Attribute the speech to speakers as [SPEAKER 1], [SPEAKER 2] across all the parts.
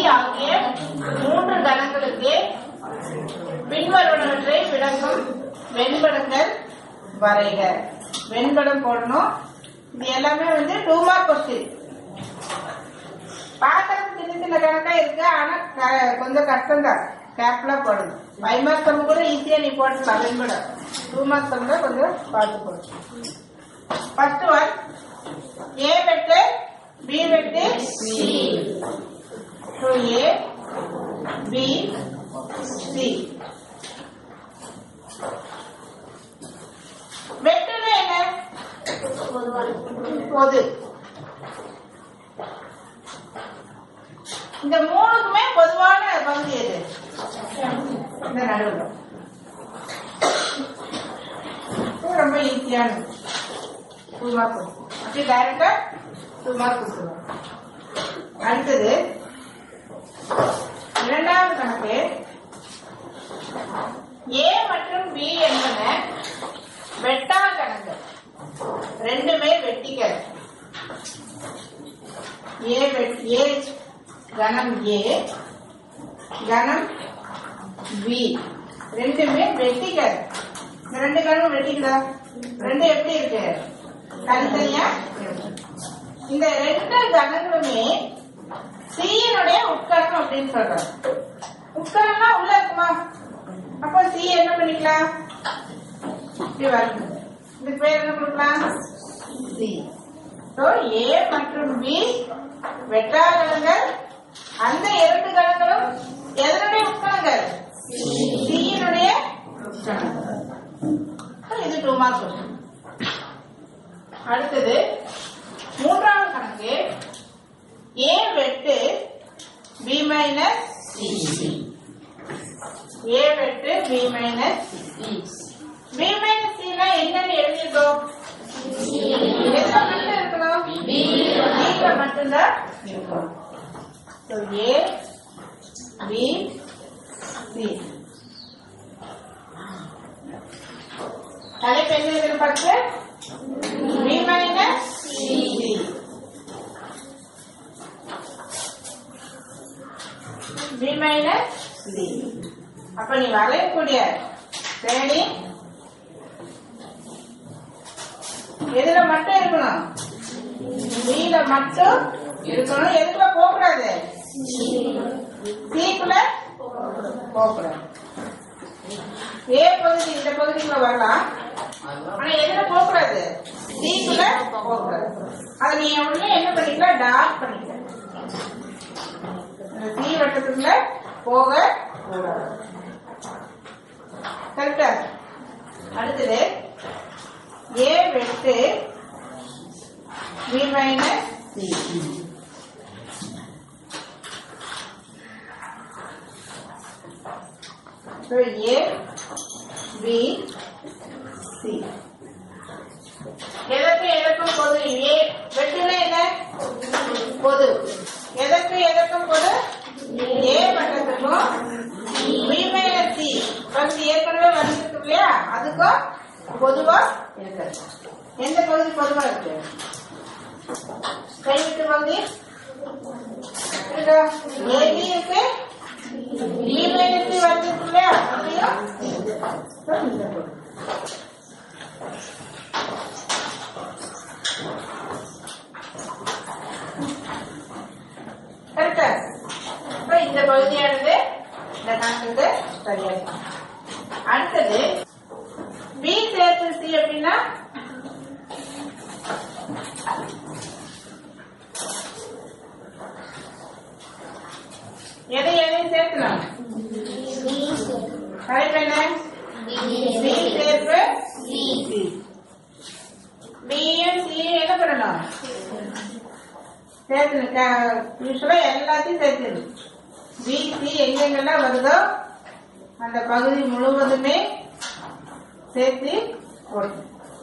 [SPEAKER 1] ஆகிய மூன்று கணங்களுக்கு பின்வருவனவற்றை விளக்கும் வெண்படங்கள் வரைக வெண்படம் போடணும் இது எல்லாமே வந்து டூ மார்க் கொஸ்டின் பார்க்கறது சின்ன சின்ன கணக்கா இருக்கு ஆனா க- கொஞ்சம் கஷ்டம் தான் கேப்ல போடணும் ஃபைவ் மார்க் சம் கூட ஈஸியா நீ போட்டுக்கலாம் வெண்படம் டூ மார்க் சம் தான் கொஞ்சம் பார்த்து போடணும் ஃபர்ஸ்ட் ஒன் ஏ வெட்டு பி வெட்டு C so A B C வெட்டுனா என்ன பொது இந்த மூணுக்குமே பொதுவான பகுதி எது இந்த நடுவுல இது ரொம்ப ஈஸியானது டூ மார்க் அப்படி டைரக்டா டூ மார்க் கொடுத்துருவோம் அடுத்தது இரண்டாவது கணக்கு ஏ மற்றும் பி என்பன வெட்டா கணக்கு ரெண்டுமே வெட்டிகள் ஏ வெட்- ஏ கணம் ஏ கணம் பி ரெண்டுமே வெட்டிகள் இந்த ரெண்டு கணம் வெட்டிக்கலா ரெண்டு எப்படி இருக்கு தனித்தனியா இருக்கு. இந்த ரெண்டு கணங்களுமே சீனுடைய உட்கணம் அப்படின்னு சொல்றோம் உட்கணம்னா உள்ள இருக்குமா அப்போ சி என்ன பண்ணிக்கலாம் இப்படி வருது இதுக்கு பேர் என்ன கொடுக்கலாம் சி ஸோ ஏ மற்றும் பி வெட்டாகலங்கள் அந்த இரண்டு கணங்களும் எதனுடைய உட்கணங்கள் சியினுடைய உட்கணங்கள் அப்ப இது டூ மார்க் கொஸ்டின் அடுத்தது மூன்றாவது கணக்கு ஏ வெட்டு பி மைனஸ் ஏ வெட்டு பி மைனஸ் பி மைனஸ் சினா என்னன்னு எழுதிருக்கோம் எதுல மட்டும் இருக்கணும் பில மட்டும்தான் இருக்கணும் So, A B C தலைப்பு என்ன இதுல பார்த்து B minus C B minus C அப்ப நீ வரையக்கூடிய தேடி எதுல மட்டும் இருக்கணும் பில மட்டும் இருக்கணும் எதுக்குள்ள போகக்கூடாது சீக்குள்ள போகக்கூடாது ஏ பகுதி இந்த பகுதிக்குள்ள வரலாம் ஆனா எதுல போகக்கூடாது சீக்குள்ள போகக்கூடாது அது நீ உடனே என்ன பண்ணிக்கலாம் டார்க் பண்ணிக்கலாம் அந்த தீ வட்டத்துக்குள்ள போக கூடாது கரெக்டா அடுத்தது ஏ வெட்டு B minus C So A, B, C. எதற்கு எதற்கும் பொது ஏ வெட்டுனா என்ன பொது எதற்கு எதற்கும் பொது ஏ வட்டத்துக்கும் பி மைனஸ் சி பகுதி ஏற்கனவே வந்திருக்கு இல்லையா அதுக்கும் பொதுவா இருக்கு எந்த பகுதி பொதுவா இருக்கு கைவிட்டு பகுதி ஏபி இருக்கு பி மைனஸ் சி வந்திருக்கு இல்லையா அப்படியும் So, இந்த பகுதி. கரெக்டா இப்ப இந்த பகுதியானது இந்த கணக்குக்கு சரியா இருக்கும். அடுத்தது பி சேர்த்து சி அப்படின்னா எதை எதையும் சேர்க்கலாம் தலைப்பு என்ன பி சேர்ப்பு சி பியும் சியும் என்ன பண்ணணும் சேர்த்து யூஸ்வலா எல்லாத்தையும் சேர்த்துது பிசி எங்கெங்கெல்லாம் வருதோ அந்த பகுதி முழுவதுமே சேர்த்து போடணும்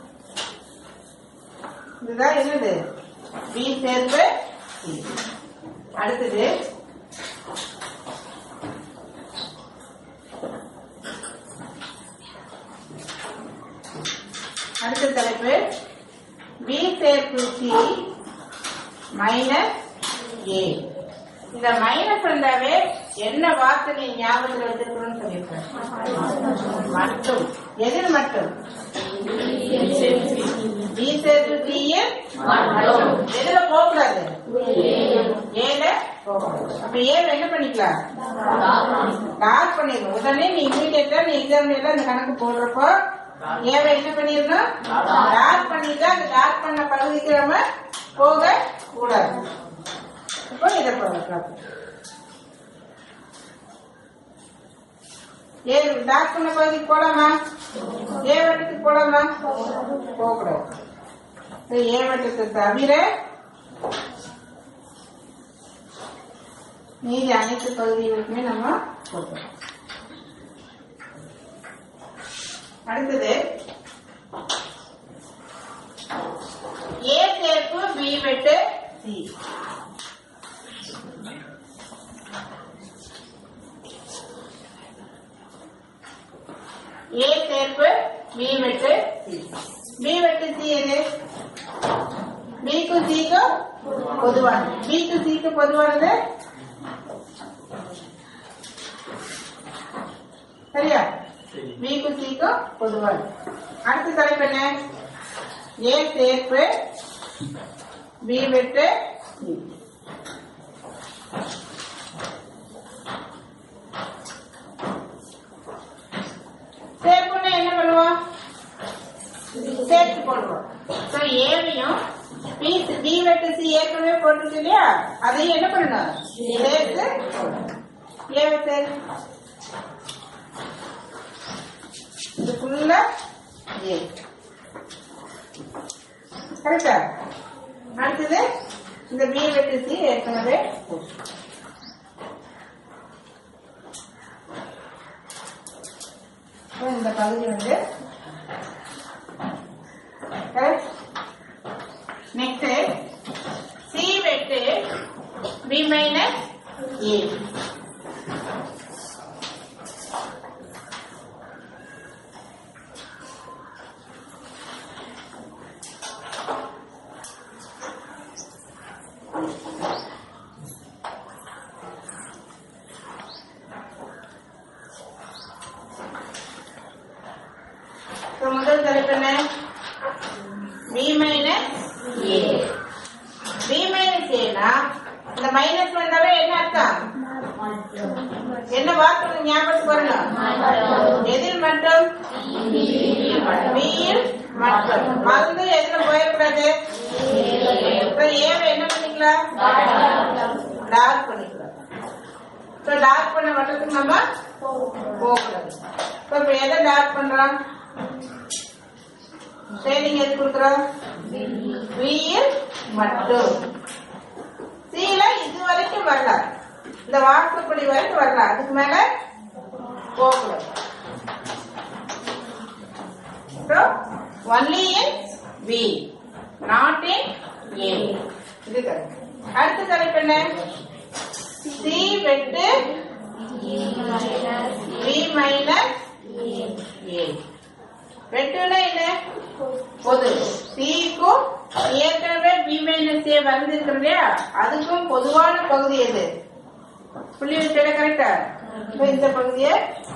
[SPEAKER 1] இதுதான் என்னது பி சேர்ப்பு சி அடுத்தது அடுத்த தலைப்பு பி சேர்ப்பு சி மைனஸ் ஏ இந்த மைனஸ் வந்தாவே என்ன வார்த்தை நீ ஞாபகத்துல வச்சிருக்கணும்னு சொல்லியிருக்கேன் மட்டும் எதில் மட்டும் பி சேர்த்து சியில் எதுல போகக்கூடாது ஏல போகக்கூடாது அப்ப ஏல என்ன பண்ணிக்கலாம் டார்க் பண்ணிடணும் உடனே நீ இமீடியட்டா நீ எக்ஸாம் எல்லாம் இந்த கணக்கு போடுறப்போ ஏவை என்ன பண்ணிடணும் டார்க் பண்ணிட்டா அந்த டார்க் பண்ண பகுதிக்கு நம்ம போக கூடாது இப்போ இதை போடக்கூடாது ஏ டார்க் பண்ண பகுதிக்கு போலாமா ஏ வட்டத்துக்கு போலாமா போகக்கூடாது இப்ப ஏ வட்டத்தை தவிர மீதி அனைத்து பகுதிகளுக்குமே நம்ம போட்டோம் அடுத்தது ஏ சேர்ப்பு பி வெட்டு சி ஏ சேர்ப்பு பி வெட்டு சி பி வெட்டு சி எது பிக்கு சிக்கும் பொதுவானது பிக்கு சிக்கு பொதுவானது சரியா பிக்கு சிக்கும் பொதுவானது அடுத்த தலைப்பு என்ன ஏ சேர்ப்பு பி வெட்டு சி சேர்ப்புன்னா என்ன பண்ணுவோம் சேர்த்து போடுவோம் ஸோ ஏவையும் பி பி வெட்டு சி ஏற்கனவே போட்டுருக்கு இல்லையா அதையும் என்ன பண்ணணும் சேர்த்து போடணும். ஏவை சேர்த்து இது ஃபுல்லா ஏ கரெக்டா அடுத்தது இந்த பி வெட்டு சி ஏற்கனவே போட்டு இப்போ இந்த பகுதி வந்து கரெக்ட் நெக்ஸ்ட் சி வெட்டு பி மைனஸ் ஏ இப்போ முதல் தலைப்பு என்ன B minus A B minus ஏனா இந்த மைனஸ் வந்தாவே என்ன அர்த்தம் என்ன வார்த்தை ஞாபகத்துக்கு வரணும் எதில் மட்டும் பியில் மட்டும் மறந்து எதுல போயிடக்கூடாது இப்ப ஏவை என்ன பண்ணிக்கலாம் டார்க் பண்ணிக்கலாம் இப்ப டார்க் பண்ண வட்டத்துக்கு நம்ம போகக்கூடாது இப்ப இப்ப எதை டார்க் பண்றோம் ட்ரைனிங் எது கொடுக்குறோம் பியில் மட்டும் சீல இது வரைக்கும் வரல இந்த வாக்குப்படி வரைக்கும் வரல அதுக்கு மேல போகக்கூடாது So, only in B, not in A. இது correct. அடுத்த தலைப்பு என்ன C வெட்டு B மைனஸ் A. வெட்டுனா என்ன பொது சிக்கும் ஏற்கனவே பி மைனஸ் ஏ வந்திருக்கிறது இல்லையா அதுக்கும் பொதுவான பகுதி எது புள்ளி வச்ச கரெக்டா இப்ப இந்த பகுதியை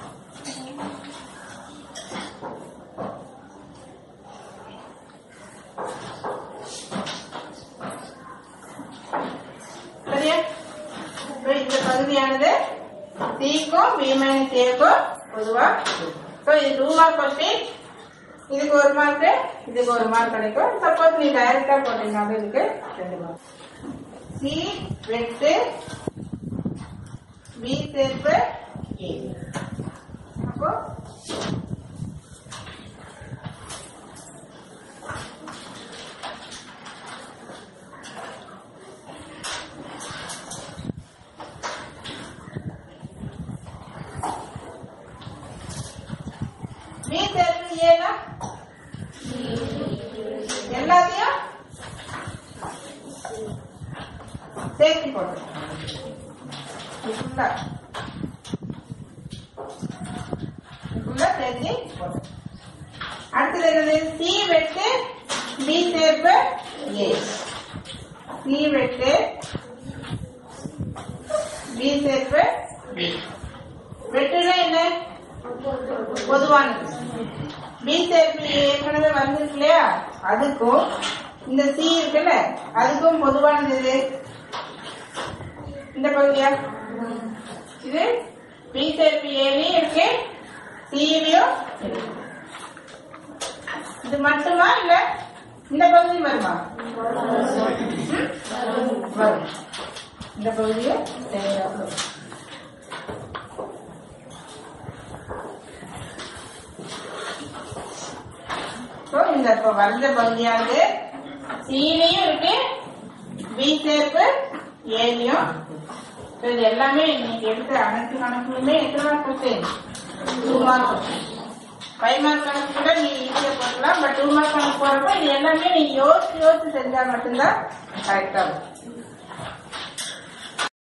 [SPEAKER 1] சரியா இப்ப இந்த பகுதியானது சிக்கும் பி மைனஸ் ஏக்கும் பொதுவா ஸோ இது டூ மார்க் கொஸ்டின் இதுக்கு ஒரு மார்க் இதுக்கு ஒரு மார்க் கிடைக்கும் சப்போஸ் நீ டைரக்டா போட்டீங்கன்னாலும் இதுக்கு ரெண்டு மார்க் சி வெட்டு பி சேர்ப்பு ஏ அப்போ பி சேர்ப்பு ஏனா எல்லாத்தையும் சேர்த்து போடுறோம் ஃபுல்லா ஃபுல்லா சேர்த்து போடுறோம் அடுத்தது என்னது சி வெட்டு பி சேர்ப்பு ஏ சி வெட்டு பி சேர்ப்பு பி வெட்டுனா என்ன பொதுவானது பி சேர்ப்பு ஏற்கனவே வந்திருக்கு இல்லையா அதுக்கும் இந்த சி இருக்குல்ல அதுக்கும் பொதுவானது இது இந்த பகுதியா இது பி சேர்ப்பு ஏலையும் இருக்கு சியிலையும் இருக்கு இது மட்டுமா இல்ல இந்த பகுதி வருமா ம்? வரும் இந்த பகுதியை சேர்ந்தாப்புல வரும். So, இந்த இப்ப வரைஞ்ச பகுதியானது சீலையும் இருக்கு பி சேர்ப்பு ஏலையும் So, இது எல்லாமே இன்னைக்கு எடுத்த அனைத்து கணக்குலுமே எத்தனை mark question two mark five mark கணக்கு கூட நீ ஈஸியா போடலாம் பட் டூ மார்க் கணக்கு போறப்ப இது எல்லாமே நீ யோசிச்சு யோசிச்சு செஞ்சா மட்டும்தான் கரெக்டா இருக்கும்